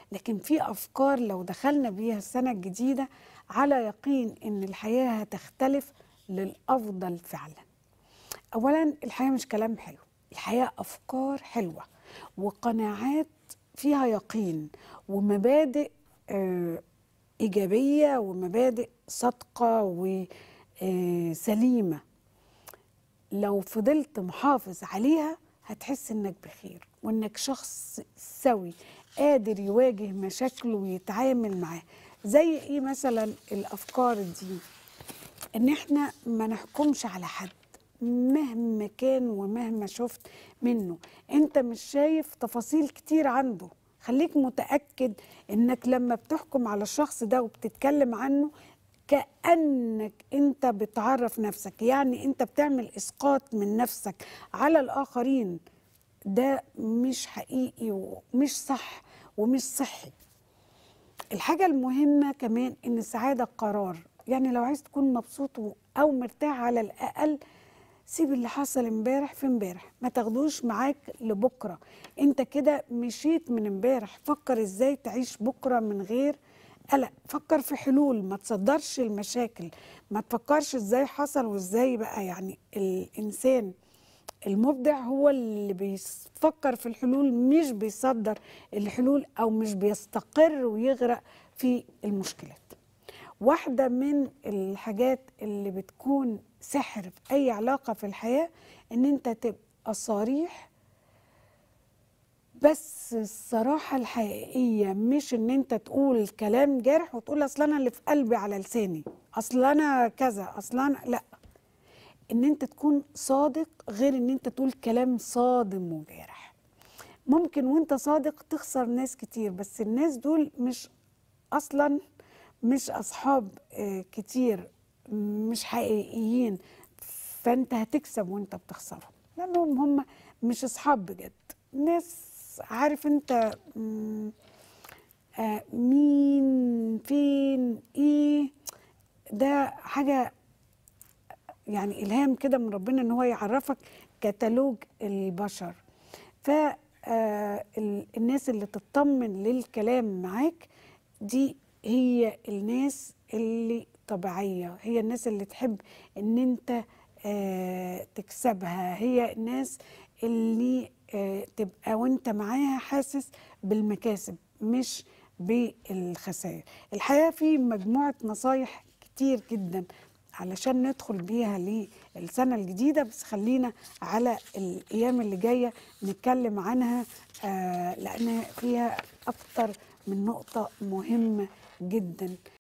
لكن في افكار لو دخلنا بيها السنه الجديده على يقين ان الحياه هتختلف للافضل فعلا اولا الحياه مش كلام حلو الحياه افكار حلوه وقناعات فيها يقين ومبادئ آه، ايجابيه ومبادئ صادقه وسليمه لو فضلت محافظ عليها هتحس انك بخير وانك شخص سوي قادر يواجه مشاكله ويتعامل معاه زي ايه مثلا الافكار دي ان احنا ما نحكمش على حد مهما كان ومهما شفت منه انت مش شايف تفاصيل كتير عنده خليك متأكد انك لما بتحكم على الشخص ده وبتتكلم عنه كأنك انت بتعرف نفسك يعني انت بتعمل اسقاط من نفسك على الاخرين ده مش حقيقي ومش صح ومش صحي الحاجة المهمة كمان إن السعادة قرار يعني لو عايز تكون مبسوط و- أو مرتاح على الأقل سيب اللي حصل امبارح في امبارح ما تاخدوش معاك لبكرة انت كده مشيت من امبارح فكر ازاي تعيش بكرة من غير قلق فكر في حلول ما تصدرش المشاكل ما تفكرش ازاي حصل وازاي بقى يعني الإنسان المبدع هو اللي بيفكر في الحلول مش بيصدر الحلول او مش بيستقر ويغرق في المشكلات واحدة من الحاجات اللي بتكون سحر في أي علاقة في الحياة إن أنت تبقى صريح بس الصراحة الحقيقية مش إن أنت تقول كلام جارح وتقول أصل أنا اللي في قلبي على لساني أصل أنا كذا أصل أنا لأ ان انت تكون صادق غير ان انت تقول كلام صادم وجارح ممكن وانت صادق تخسر ناس كتير بس الناس دول مش اصلا مش اصحاب آه، كتير مش حقيقيين فانت هتكسب وانت بتخسرهم لانهم هم مش اصحاب بجد ناس عارف انت مم، آه، مين فين ايه ده حاجه يعني الهام كده من ربنا ان هو يعرفك كتالوج البشر ف آه، ال- الناس اللي تطمن للكلام معاك دي هي الناس اللي طبيعية هي الناس اللي تحب ان انت آه، تكسبها هي الناس اللي آه، تبقى وانت معاها حاسس بالمكاسب مش بالخسائر الحياة في مجموعة نصايح كتير جدا علشان ندخل بيها للسنة الجديدة بس خلينا على الأيام اللي جاية نتكلم عنها آه لأن فيها أكتر من نقطة مهمة جدا